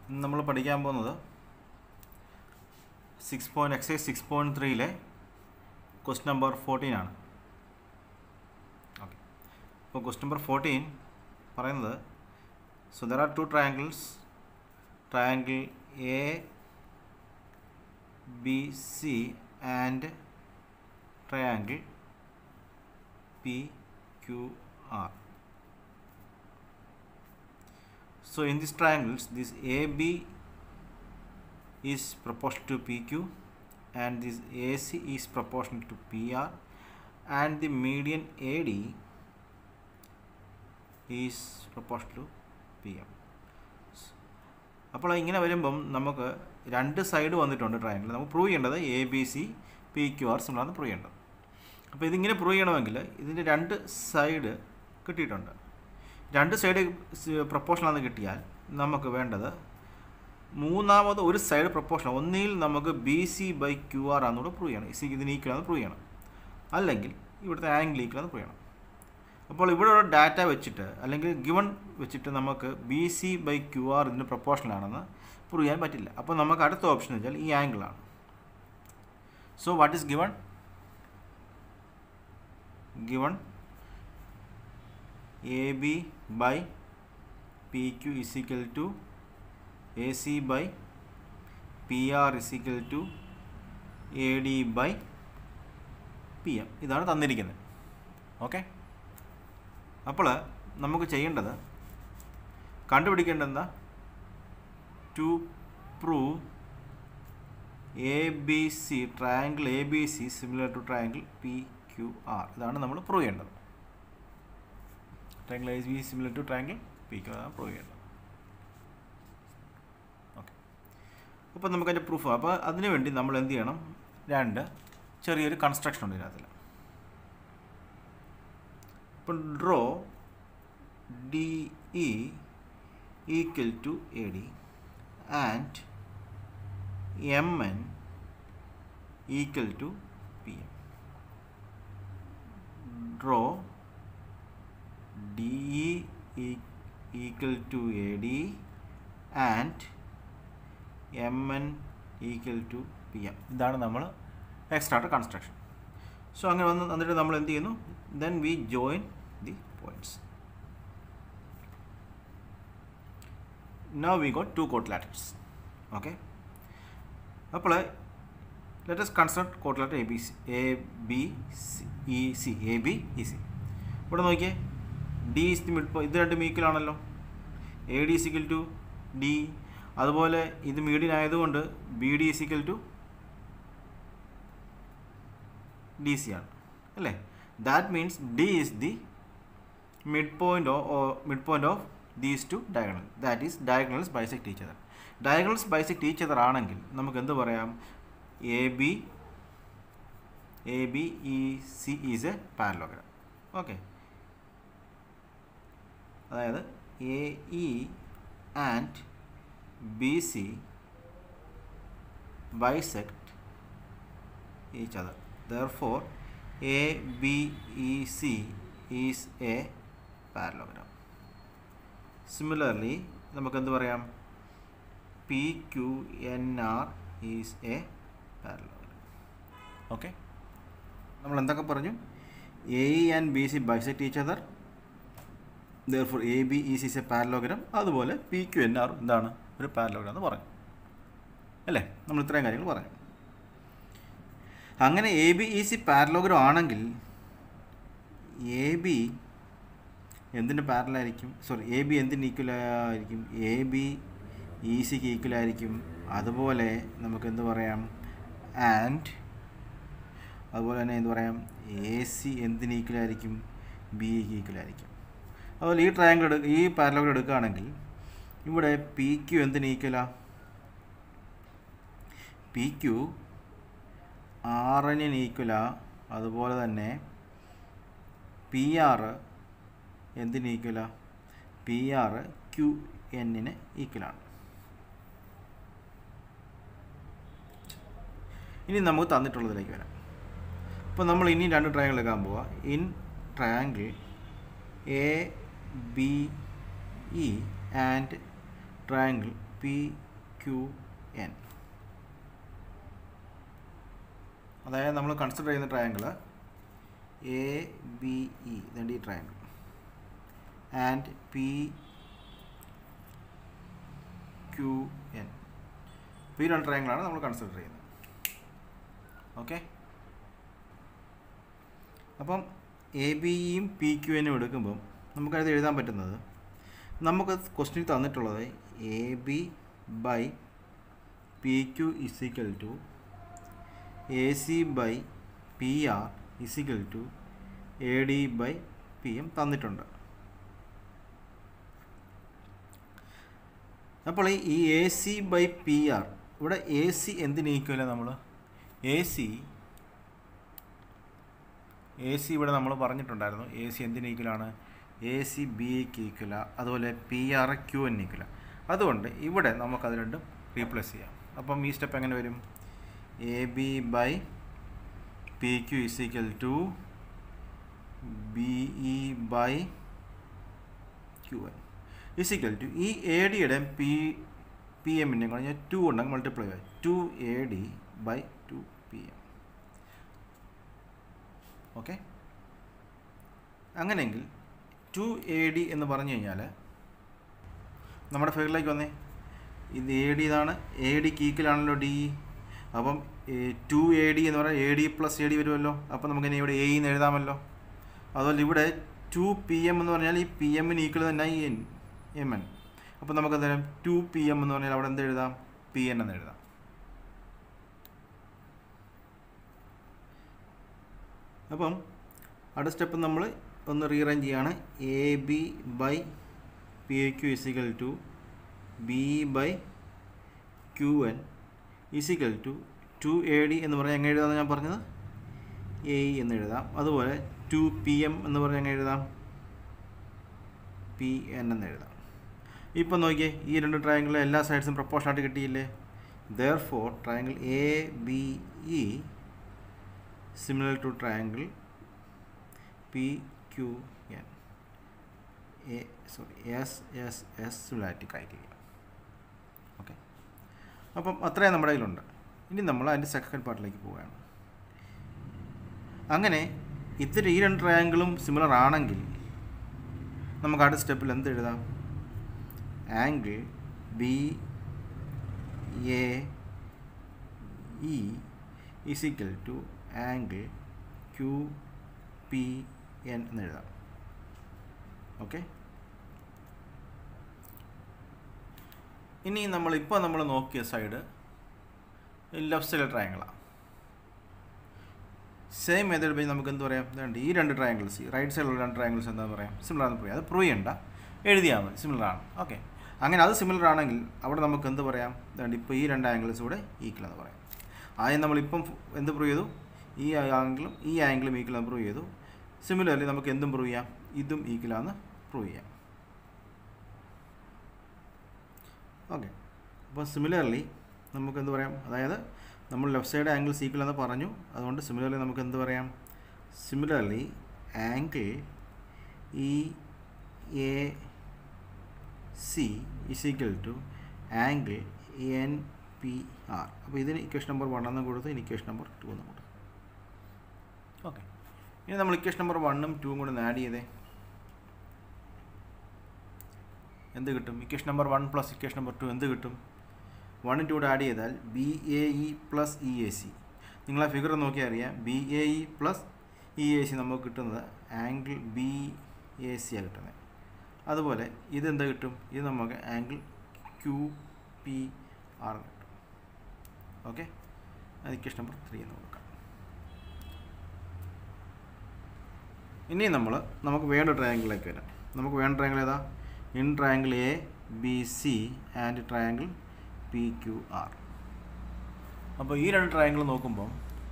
ഇന്ന് നമ്മൾ പഠിക്കാൻ പോകുന്നത് six point exercise six point ത്രീയിലെ ക്വസ്റ്റ് നമ്പർ ഫോർട്ടീൻ ആണ് ഓക്കെ അപ്പോൾ ക്വസ്റ്റ് നമ്പർ ഫോർട്ടീൻ പറയുന്നത് so there are two triangles triangle A B C and triangle P Q R So in these triangles, this AB is proportional to PQ and this AC is proportional to PR and the median AD is proportional to PM. അപ്പോൾ ഇങ്ങനെ വരുമ്പം നമുക്ക് രണ്ട് side വന്നിട്ടുണ്ട് triangle നമുക്ക് prove ചെയ്യേണ്ടത് A B C P Q R സിമിളാണ് prove ചെയ്യേണ്ടത് അപ്പോൾ ഇതിങ്ങനെ പ്രൂവ് ചെയ്യണമെങ്കിൽ ഇതിൻ്റെ രണ്ട് സൈഡ് കിട്ടിയിട്ടുണ്ട് രണ്ട് സൈഡ് പ്രപ്പോർഷനാണെന്ന് കിട്ടിയാൽ നമുക്ക് വേണ്ടത് മൂന്നാമത് ഒരു സൈഡ് പ്രപ്പോർഷൻ ഒന്നിൽ നമുക്ക് B C by Q R ആണെന്നൂടെ പ്രൂവ് ചെയ്യണം സി ഇതിന് ഈക്വലാന്ന് പ്രൂവ് ചെയ്യണം അല്ലെങ്കിൽ ഇവിടുത്തെ ആംഗിൾ ഈക്വലാന്ന് പ്രൂവ് ചെയ്യണം അപ്പോൾ ഇവിടെ ഒരു ഡാറ്റ വെച്ചിട്ട് അല്ലെങ്കിൽ ഗിവൺ വെച്ചിട്ട് നമുക്ക് B C by Q R ഇതിന് പ്രപ്പോർഷനാണെന്ന് പ്രൂവ് ചെയ്യാൻ പറ്റില്ല അപ്പോൾ നമുക്ക് അടുത്ത ഓപ്ഷൻ വെച്ചാൽ ഈ ആംഗിളാണ് so what is given given A B by P Q is equal to A C by P R is equal to A D by P M ഇതാണ് തന്നിരിക്കുന്നത് ഓക്കെ അപ്പോൾ നമുക്ക് ചെയ്യേണ്ടത് കണ്ടുപിടിക്കേണ്ടത് എന്താ to prove A B C triangle A B C similar to triangle P Q R ഇതാണ് നമ്മൾ പ്രൂവ് ചെയ്യേണ്ടത് triangle A B similar to triangle P Q R prove ചെയ്യേണ്ടത് ഓക്കെ അപ്പോൾ നമുക്കതിൻ്റെ പ്രൂഫ് അപ്പോൾ അതിനു വേണ്ടി നമ്മൾ എന്ത് ചെയ്യണം രണ്ട് ചെറിയൊരു കൺസ്ട്രക്ഷൻ ഉണ്ട് ഇതിനകത്തിൽ ഇപ്പം draw D E equal to A D and M N equal to P M draw D E equal to A D and M N equal to P M ഇതാണ് നമ്മൾ എക്സ്ട്രാക്ട് കൺസ്ട്രക്ഷൻ സോ അങ്ങനെ വന്ന് എന്നിട്ട് നമ്മൾ എന്ത് ചെയ്യുന്നു then we join the points now we got two quadrilaterals okay അപ്പോൾ let's consider quadrilateral A B C A B C E C A B E C ഇവിടെ നോക്കിയേ ഡി ഇസ് ദി മിഡ് ഇത് രണ്ടും equal ആണല്ലോ A D equal to D അതുപോലെ ഇത് median ആയതുകൊണ്ട് B D equal to D C ആണ് അല്ലേ that means D is the mid point oh mid point of these two diagonal that is diagonals bisect each other diagonals bisect each other ആണെങ്കിൽ നമുക്ക് എന്ത് പറയാം A B A B E C is a parallelogram okay അതായത് A E and B C bisect each other therefore a b e c is a parallelogram similarly നമുക്ക് എന്ത് പറയാം P Q N R is a parallelogram okay നമ്മൾ എന്തൊക്കെ പറഞ്ഞു A E and B C bisect each other therefore A B is is a parallelogram അതുപോലെ P Q N R എന്താണ് ഒരു parallelogram എന്ന് പറഞ്ഞു അല്ലേ നമ്മൾ ഇത്രയും കാര്യങ്ങൾ പറഞ്ഞു അങ്ങനെ A B E C parallelogram ആണെങ്കിൽ എ ബി എന്തിൻ്റെ പാരലായിരിക്കും സോറി എ ബി എന്തിന് ഈക്വൽ ആയിരിക്കും എ ബി ഇ സിക്ക് ഈക്വൽ ആയിരിക്കും അതുപോലെ നമുക്ക് എന്ത് പറയാം ആൻഡ് അതുപോലെ തന്നെ എന്ത് പറയാം എ സി എന്തിന് ഈക്വൽ ആയിരിക്കും ബി ഇക്ക് ഈക്വൽ ആയിരിക്കും അതുപോലെ ഈ ട്രയാങ്കിൾ എടുക്കുക ഈ പാരലോഗ്രാം എടുക്കുകയാണെങ്കിൽ ഇവിടെ പി ക്യു എന്തിന് ഈക്വലാ പി ക്യു ആർ എന്നിന് ഈക്വലാ അതുപോലെ തന്നെ പി ആർ എന്തിന് ഈക്വലാ പി ആർ ക്യു എന്നിന് ഈക്വലാണ് ഇനി നമുക്ക് തന്നിട്ടുള്ളതിലേക്ക് വരാം അപ്പോൾ നമ്മൾ ഇനി രണ്ട് ട്രയാങ്കിൾ എടുക്കാൻ പോവാം in triangle A B E and triangle P Q N അതായത് നമ്മൾ കൺസിഡർ ചെയ്യുന്ന ട്രയാങ്കിൾ എ ബി ഇ ഇതുണ്ട് ഈ triangle and P Q N അപ്പോൾ ഈ രണ്ട് ട്രയാങ്കിളാണ് നമ്മൾ കൺസിഡർ ചെയ്യുന്നത് ഓക്കെ അപ്പം എ ബിയും പി ക്യു എനും എടുക്കുമ്പം നമുക്കത് എഴുതാൻ പറ്റുന്നത് നമുക്ക് ക്വസ്റ്റിനിൽ തന്നിട്ടുള്ളത് A B by P Q is equal to A C by P R is equal to A D by P M തന്നിട്ടുണ്ട് അപ്പോൾ ഈ A C by P R ഇവിടെ എ സി എന്തിന് ഈക്വല നമ്മൾ എ സി എ സി ഇവിടെ നമ്മൾ പറഞ്ഞിട്ടുണ്ടായിരുന്നു A C എന്തിന് ഈക്വലാണ് എ സി ബി എക്ക് ഈക്വല അതുപോലെ P R Q N equal അതുകൊണ്ട് ഇവിടെ നമുക്കത് രണ്ടും റീപ്ലേസ് ചെയ്യാം അപ്പം ഈ സ്റ്റെപ്പ് എങ്ങനെ വരും A B by P Q is equal to B E by Q N is equal to ഈ എ ഡിയുടെ പി പി എമ്മിൻ്റെ കൂടെ ഞാൻ ടു ഉണ്ടെങ്കിൽ മൾട്ടിപ്ലൈ ചെയ്യാം two A D by two P M okay അങ്ങനെയെങ്കിൽ ടു എ ഡി എന്ന് പറഞ്ഞു കഴിഞ്ഞാൽ നമ്മുടെ ഫിഗറിലേക്ക് വന്നേ ഇത് എ ഡി ഇതാണ് എ ഡിക്ക് ഈക്വലാണല്ലോ ഡി അപ്പം ടു എ ഡി എന്ന് പറഞ്ഞാൽ A D plus A D വരുമല്ലോ അപ്പം നമുക്കിനി ഇവിടെ എ എന്ന് എഴുതാമല്ലോ അതുപോലെ ഇവിടെ ടു പി എം എന്ന് പറഞ്ഞാൽ ഈ പി എമ്മിന് ഈക്വൽ തന്നെ ഈ എൻ എം എൻ അപ്പം നമുക്ക് എന്തായാലും ടു പി എം എന്ന് പറഞ്ഞാൽ അവിടെ എന്ത് എഴുതാം പി എൻ എന്ന് എഴുതാം അപ്പം അടുത്ത സ്റ്റെപ്പ് നമ്മൾ ഒന്ന് റീഅറേഞ്ച് ചെയ്യാണ് A B by P A Q is equal to B by Q N is equal to two A D എന്ന് പറഞ്ഞാൽ എങ്ങനെ എഴുതാമെന്ന് ഞാൻ പറഞ്ഞത് എ എന്ന് എഴുതാം അതുപോലെ ടു പി എം എന്ന് പറഞ്ഞാൽ എങ്ങനെ എഴുതാം പി എൻ എന്ന് എഴുതാം ഇപ്പം നോക്കിയേ ഈ രണ്ട് ട്രയാങ്കിളിലെ എല്ലാ സൈഡ്സും പ്രപ്പോർഷനായിട്ട് കിട്ടിയില്ലേ therefore triangle A B E similar to triangle P Q N A sorry S S S similarity criteria okay അപ്പം അത്രയും നമ്മുടെ കയ്യിലുണ്ട് ഇനി നമ്മൾ അതിൻ്റെ സെക്കൻഡ് പാർട്ടിലേക്ക് പോവുകയാണ് അങ്ങനെ ഇത്തിരി ഈ രണ്ട് ട്രയാങ്കിളും സിമിലർ ആണെങ്കിൽ നമുക്ക് അടുത്ത സ്റ്റെപ്പിൽ എന്ത് എഴുതാം angle B A E is equal to angle Q P N എന്ന് എഴുതാം ഓക്കെ ഇനി നമ്മളിപ്പോൾ നമ്മൾ നോക്കിയ സൈഡ് ലെഫ്റ്റ് സൈഡ് ട്രയാങ്കിളാണ് സെയിം മെത്തേഡ് വെച്ച് നമുക്ക് എന്ത് പറയാം ഇതുണ്ട് ഈ രണ്ട് ട്രയാങ്കിൾസ് റൈറ്റ് സൈഡിലുള്ള രണ്ട് ട്രയാങ്കിൾസ് എന്താ പറയാം സിമിലർ ആണെന്ന് പറയാം അത് പ്രൂവ് ചെയ്യണ്ട എഴുതിയാൽ മതി സിമിലർ ആണ് ഓക്കെ അങ്ങനെ അത് സിമിലർ ആണെങ്കിൽ അവിടെ നമുക്ക് എന്ത് പറയാം ഇതുണ്ട് ഇപ്പോൾ ഈ രണ്ട് ആംഗിൾസ് കൂടെ ഈക്വൽ എന്ന് പറയാം ആദ്യം നമ്മളിപ്പം എന്ത് പ്രൂവ് ചെയ്തു ഈ ആംഗിളും ഈ ആംഗിളും ഈക്വൽ പ്രൂവ് ചെയ്തു സിമിലർലി നമുക്ക് എന്തും പ്രൂവ് ചെയ്യാം ഇതും ഈക്വലാന്ന് പ്രൂവ് ചെയ്യാം ഓക്കെ അപ്പോൾ സിമിലർലി നമുക്ക് എന്ത് പറയാം അതായത് നമ്മൾ ലെഫ്റ്റ് സൈഡ് ആംഗിൾ ഈക്വൽ എന്ന് പറഞ്ഞു അതുകൊണ്ട് സിമിലർലി നമുക്ക് എന്ത് പറയാം similarly angle E A C is equal to angle N P R അപ്പോൾ ഇതിന് ഇക്വേഷൻ നമ്പർ വൺ എന്ന് കൊടുത്തു ഇനി ഇക്വേഷൻ നമ്പർ ടു എന്ന് കൊടുത്തു ഓക്കെ ഇനി നമ്മൾ ഇക്വേഷൻ നമ്പർ വണ്ണും ടൂവും കൂടെ ഒന്ന് ആഡ് ചെയ്തേ എന്ത് കിട്ടും equation number one plus equation number two എന്ത് കിട്ടും വണ്ണും ടു കൂടെ ആഡ് ചെയ്താൽ B A E plus E A C നിങ്ങൾ ആ ഫിഗർ നോക്കിയാൽ അറിയാം B A E plus E A C നമുക്ക് കിട്ടുന്നത് ആംഗിൾ ബി എ സി ആണ് കിട്ടുന്നത് അതുപോലെ ഇതെന്താ കിട്ടും ഇത് നമുക്ക് ആംഗിൾ ക്യു പി ആർ കിട്ടും ഓക്കെ അത് ഇക്വേഷൻ നമ്പർ ത്രീ എന്ന് കൊടുക്കാം ഇനി നമ്മൾ നമുക്ക് വേണ്ട ട്രയാങ്കിളിലേക്ക് വരാം നമുക്ക് വേണ്ട ട്രയാങ്കിൾ ഏതാ in triangle A B C and triangle P Q R അപ്പോൾ ഈ രണ്ട് ട്രയാങ്കിൾ നോക്കുമ്പോൾ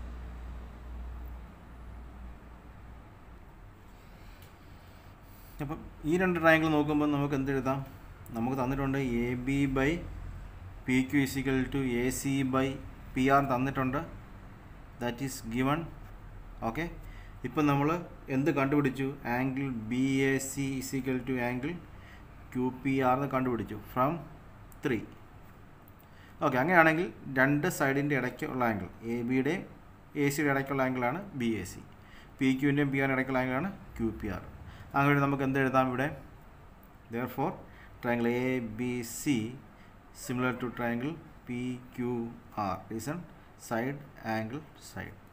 അപ്പം ഈ രണ്ട് ട്രയാങ്കിൾ നോക്കുമ്പോൾ നമുക്ക് എന്ത് എഴുതാം നമുക്ക് തന്നിട്ടുണ്ട് A B by P Q is equal to A C by P R തന്നിട്ടുണ്ട് ദാറ്റ് ഈസ് ഗിവൺ ഓക്കെ ഇപ്പം നമ്മൾ എന്ത് കണ്ടുപിടിച്ചു angle B A C is equal to angle Q P R എന്ന് കണ്ടുപിടിച്ചു ഫ്രം ത്രീ ഓക്കെ അങ്ങനെയാണെങ്കിൽ രണ്ട് സൈഡിൻ്റെ ഇടയ്ക്കുള്ള ആംഗിൾ എ ബിയുടെയും എ സിയുടെ ഇടയ്ക്കുള്ള ആംഗിളാണ് ബി എ സി പി ക്യുവിൻ്റെയും പി ആറിൻ്റെ ഇടയ്ക്കുള്ള ആംഗിളാണ് ക്യു പി ആർ അങ്ങനെ നമുക്ക് എന്ത് എഴുതാം ഇവിടെ therefore triangle A B C similar to triangle P Q R reason side angle side